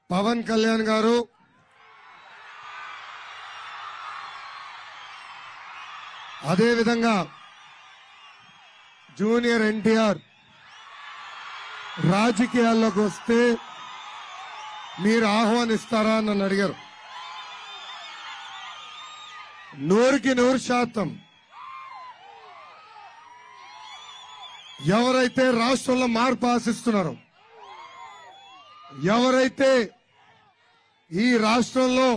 పవన్ కళ్యాణ్ గారు అదేవిధంగా జూనియర్ ఎన్టీఆర్ రాజకీయాల్లోకి వస్తే మీరు ఆహ్వానిస్తారా అని నన్ను అడిగారు నూరుకి నూరు శాతం ఎవరైతే రాష్ట్రంలో మార్పు ఆశిస్తున్నారో ఎవరైతే ఈ రాష్ట్రంలో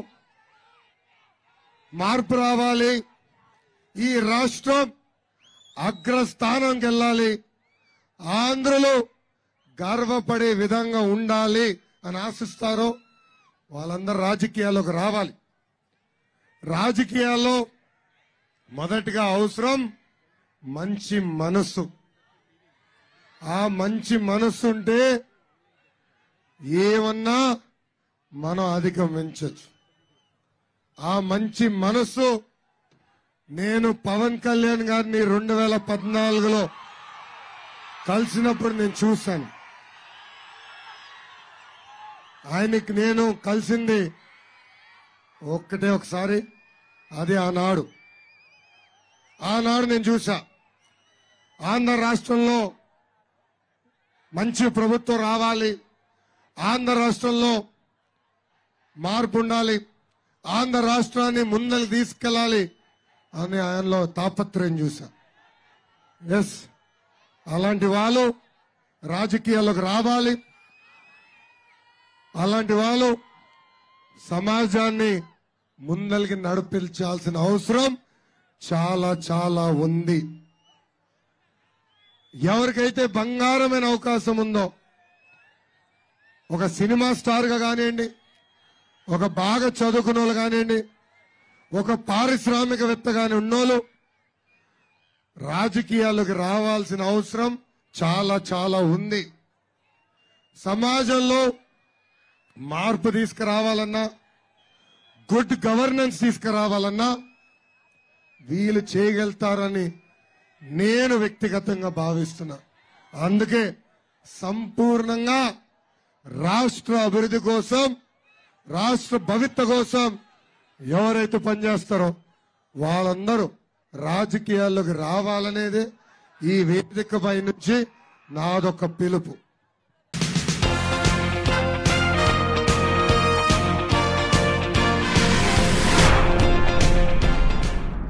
మార్పు రావాలి ఈ రాష్ట్రం అగ్రస్థానంకి వెళ్ళాలి ఆంధ్రలో గర్వపడే విధంగా ఉండాలి అని ఆశిస్తారో వాళ్ళందరూ రాజకీయాల్లోకి రావాలి రాజకీయాల్లో మొదటిగా అవసరం మంచి మనస్సు ఆ మంచి మనస్సు ఉంటే ఏమన్నా మనం అధిగమించచ్చు ఆ మంచి మనస్సు నేను పవన్ కళ్యాణ్ గారిని రెండు వేల పద్నాలుగులో కలిసినప్పుడు నేను చూశాను ఆయనకి నేను కలిసింది ఒక్కటే ఒకసారి అది ఆనాడు ఆనాడు నేను చూసా ఆంధ్ర రాష్ట్రంలో మంచి ప్రభుత్వం రావాలి ఆంధ్ర రాష్ట్రంలో మార్పు ఉండాలి ఆంధ్ర రాష్ట్రాన్ని ముందలు తీసుకెళ్ళాలి అని ఆయనలో తాపత్రయం చూసా ఎస్ అలాంటి వాళ్ళు రాజకీయాల్లోకి రావాలి అలాంటి వాళ్ళు సమాజాన్ని ముందలికి నడిపించాల్సిన అవసరం చాలా చాలా ఉంది ఎవరికైతే బంగారమైన అవకాశం ఉందో ఒక సినిమా స్టార్ గా కానివ్వండి ఒక బాగా చదువుకున్న వాళ్ళు కానివ్వండి ఒక పారిశ్రామికవేత్త కాని ఉన్నోళ్ళు రాజకీయాలకు రావాల్సిన అవసరం చాలా చాలా ఉంది సమాజంలో మార్పు తీసుకురావాలన్నా గుడ్ గవర్నెన్స్ తీసుకురావాలన్నా వీళ్ళు చేయగలుగుతారని నేను వ్యక్తిగతంగా భావిస్తున్నా అందుకే సంపూర్ణంగా రాష్ట్ర అభివృద్ధి కోసం రాష్ట్ర భవిత కోసం ఎవరైతే పనిచేస్తారో వాళ్ళందరూ రాజకీయాల్లోకి రావాలనేదే ఈ వేదికపై నుంచి నాదొక పిలుపు